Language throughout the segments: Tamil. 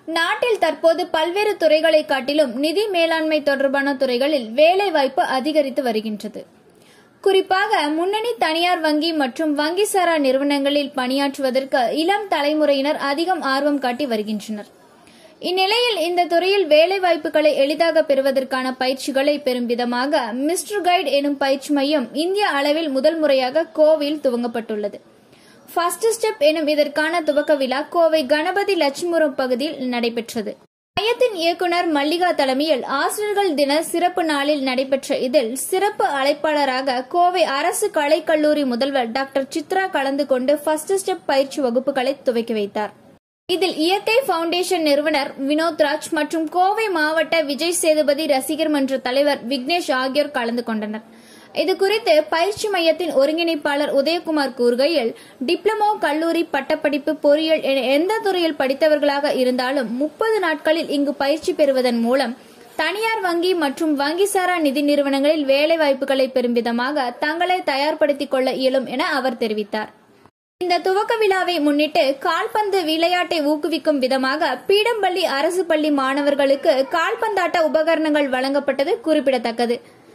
நாட்டில் தற்போது பல்வேறு துறைகளை காட்டிலும் நிதி மேலாண்மை தொடர்பான துறைகளில் வேலைவாய்ப்பு அதிகரித்து வருகின்றது குறிப்பாக முன்னணி தனியார் வங்கி மற்றும் வங்கி சாரா நிறுவனங்களில் பணியாற்றுவதற்கு இளம் தலைமுறையினர் அதிகம் ஆர்வம் காட்டி வருகின்றனர் இந்நிலையில் இந்த துறையில் வேலைவாய்ப்புகளை எளிதாக பெறுவதற்கான பயிற்சிகளை பெறும் விதமாக மிஸ்டர் கைட் எனும் பயிற்சி மையம் இந்திய அளவில் முதல் முறையாக கோவையில் துவங்கப்பட்டுள்ளது ஃபர்ஸ்ட் ஸ்டெப் எனும் இதற்கான துவக்க விழா கோவை கணபதி லட்சுமிபுரம் பகுதியில் நடைபெற்றது மையத்தின் இயக்குனர் மல்லிகா தலைமையில் ஆசிரியர்கள் தின சிறப்பு நாளில் நடைபெற்ற இதில் சிறப்பு அழைப்பாளராக கோவை அரசு கலைக்கல்லூரி முதல்வர் டாக்டர் சித்ரா கலந்து கொண்டு ஃபர்ஸ்ட் ஸ்டெப் பயிற்சி வகுப்புகளை துவக்கி வைத்தார் இதில் இயற்கை ஃபவுண்டேஷன் நிறுவனர் வினோத்ராஜ் மற்றும் கோவை மாவட்ட விஜய் சேதுபதி ரசிகர் மன்ற தலைவர் விக்னேஷ் ஆகியோர் கலந்து கொண்டனர் இது குறித்து பயிற்சி மையத்தின் ஒருங்கிணைப்பாளர் உதயகுமார் கூறுகையில் டிப்ளமோ கல்லூரி பட்டப்படிப்பு பொறியியல் என எந்த துறையில் படித்தவர்களாக இருந்தாலும் முப்பது நாட்களில் இங்கு பயிற்சி பெறுவதன் மூலம் தனியார் வங்கி மற்றும் வங்கி சாரா நிதி நிறுவனங்களில் வேலை வாய்ப்புகளை பெறும் விதமாக தங்களை தயார்படுத்திக் கொள்ள இயலும் என அவர் தெரிவித்தார் இந்த துவக்க விழாவை முன்னிட்டு கால்பந்து விளையாட்டை ஊக்குவிக்கும் விதமாக பீடம்பள்ளி அரசு பள்ளி மாணவர்களுக்கு கால்பந்தாட்ட உபகரணங்கள் வழங்கப்பட்டது குறிப்பிடத்தக்கது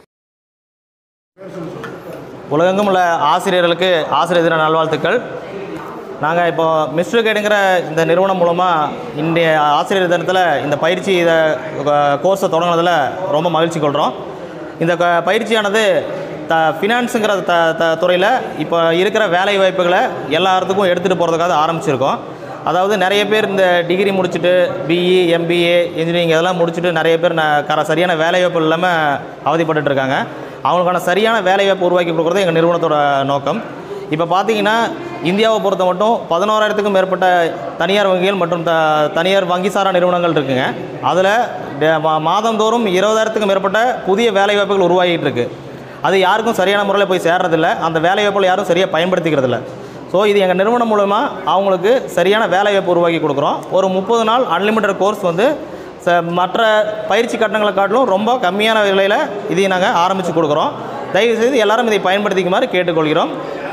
உலகெங்கும் உள்ள ஆசிரியர்களுக்கு ஆசிரியர் தின நல்வாழ்த்துக்கள் நாங்கள் இப்போ மிஸ்டர் கைடுங்கிற இந்த நிறுவனம் மூலமாக இன்றைய ஆசிரியர் தினத்தில் இந்த பயிற்சி இதை கோர்ஸை தொடங்கினதில் ரொம்ப மகிழ்ச்சி கொள்கிறோம் இந்த க- பயிற்சியானது த ஃபினான்ஸுங்கிற த த துறையில் இப்போ இருக்கிற வேலை வாய்ப்புகளை எல்லாத்துக்கும் எடுத்துகிட்டு போகிறதுக்காக ஆரம்பிச்சிருக்கோம் அதாவது நிறைய பேர் இந்த டிகிரி முடிச்சுட்டு பிஇ எம்பிஏ இன்ஜினியரிங் இதெல்லாம் முடிச்சுட்டு நிறைய பேர் ந கர சரியான வேலைவாய்ப்பு இல்லாமல் அவதிப்பட்டுட்டு இருக்காங்க அவங்களுக்கான சரியான வேலைவாய்ப்பு உருவாக்கி கொடுக்குறது எங்கள் நிறுவனத்தோட நோக்கம் இப்போ பார்த்தீங்கன்னா இந்தியாவை பொறுத்த மட்டும் பதினோராயிரத்துக்கும் மேற்பட்ட தனியார் வங்கிகள் மற்றும் த தனியார் வங்கி சாரா நிறுவனங்கள் இருக்குங்க அதில் மாதந்தோறும் இருபதாயிரத்துக்கும் மேற்பட்ட புதிய வேலைவாய்ப்புகள் உருவாகிட்டு இருக்கு அது யாருக்கும் சரியான முறையில் போய் சேர்றதில்ல அந்த வேலைவாய்ப்புகளை யாரும் சரியாக பயன்படுத்திக்கிறதில்ல ஸோ இது எங்கள் நிறுவனம் மூலமாக அவங்களுக்கு சரியான வேலைவாய்ப்பு உருவாக்கி கொடுக்குறோம் ஒரு முப்பது நாள் அன்லிமிட்டட் கோர்ஸ் வந்து ச மற்ற பயிற்சி கட்டணங்களை காட்டிலும் ரொம்ப கம்மியான விலையில் இதையும் நாங்கள் ஆரம்பித்து கொடுக்குறோம் தயவுசெய்து எல்லாரும் இதை பயன்படுத்திக்குமாறு கேட்டுக்கொள்கிறோம்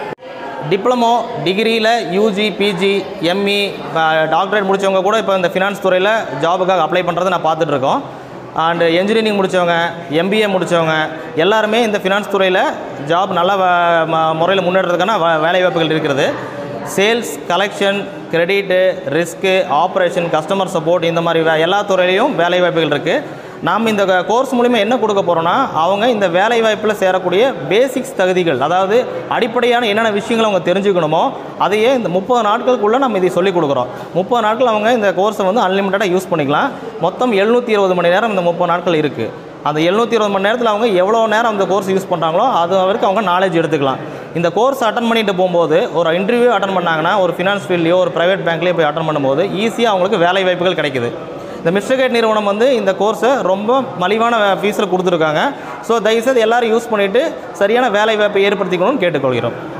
டிப்ளமோ டிகிரியில் யூஜி பிஜி எம்இ டாக்டரேட் முடித்தவங்க கூட இப்போ இந்த ஃபினான்ஸ் துறையில் ஜாபுக்காக அப்ளை பண்ணுறதை நான் பார்த்துட்டு இருக்கோம் அண்டு என்ஜினியரிங் முடித்தவங்க எம்பிஏ முடித்தவங்க எல்லாருமே இந்த ஃபினான்ஸ் துறையில் ஜாப் நல்ல முறையில் முன்னேறதுக்கான வ- வேலைவாய்ப்புகள் இருக்கிறது sales collection credit risk operation customer support இந்த மாதிரி வே- எல்லா துறையிலையும் வேலைவாய்ப்புகள் இருக்குது நாம் இந்த கோர்ஸ் மூலிமா என்ன கொடுக்க போகிறோன்னா அவங்க இந்த வேலைவாய்ப்பில் சேரக்கூடிய பேசிக்ஸ் தகுதிகள் அதாவது அடிப்படையான என்னென்ன விஷயங்கள் அவங்க தெரிஞ்சுக்கணுமோ அதையே இந்த முப்பது நாட்களுக்குள்ளே நம்ம இதை சொல்லிக் கொடுக்குறோம் முப்பது நாட்கள் அவங்க இந்த கோர்ஸை வந்து அன்லிமிட்டடாக யூஸ் பண்ணிக்கலாம் மொத்தம் எழுநூற்றி இருபது மணி நேரம் இந்த முப்பது நாட்கள் இருக்குது அந்த எழுநூற்றி இருபது மணி நேரத்தில் அவங்க எவ்வளோ நேரம் அந்த கோர்ஸ் யூஸ் பண்ணுறாங்களோ அது வரைக்கும் அவங்க நாலேஜ் எடுத்துக்கலாம் இந்த கோர்ஸ் அட்டன் பண்ணிட்டு போகும்போது ஒரு இன்டர்வியூ அட்டன் பண்ணாங்கன்னா ஒரு ஃபினான்ஸ் ஃபீல்ட்லையோ ஒரு ப்ரைவேட் பேங்க்லேயோ போய் அட்டன் பண்ணும்போது ஈஸியாக அவங்களுக்கு வேலை வாய்ப்புகள் கிடைக்குது இந்த மிஸ்டர்கேட் நிறுவனம் வந்து இந்த கோர்ஸை ரொம்ப மலிவான ஃபீஸில் கொடுத்துருக்காங்க ஸோ தயவுசெய்து எல்லாரும் யூஸ் பண்ணிவிட்டு சரியான வேலை வாய்ப்பை ஏற்படுத்திக்கணும்னு கேட்டுக்கொள்கிறோம்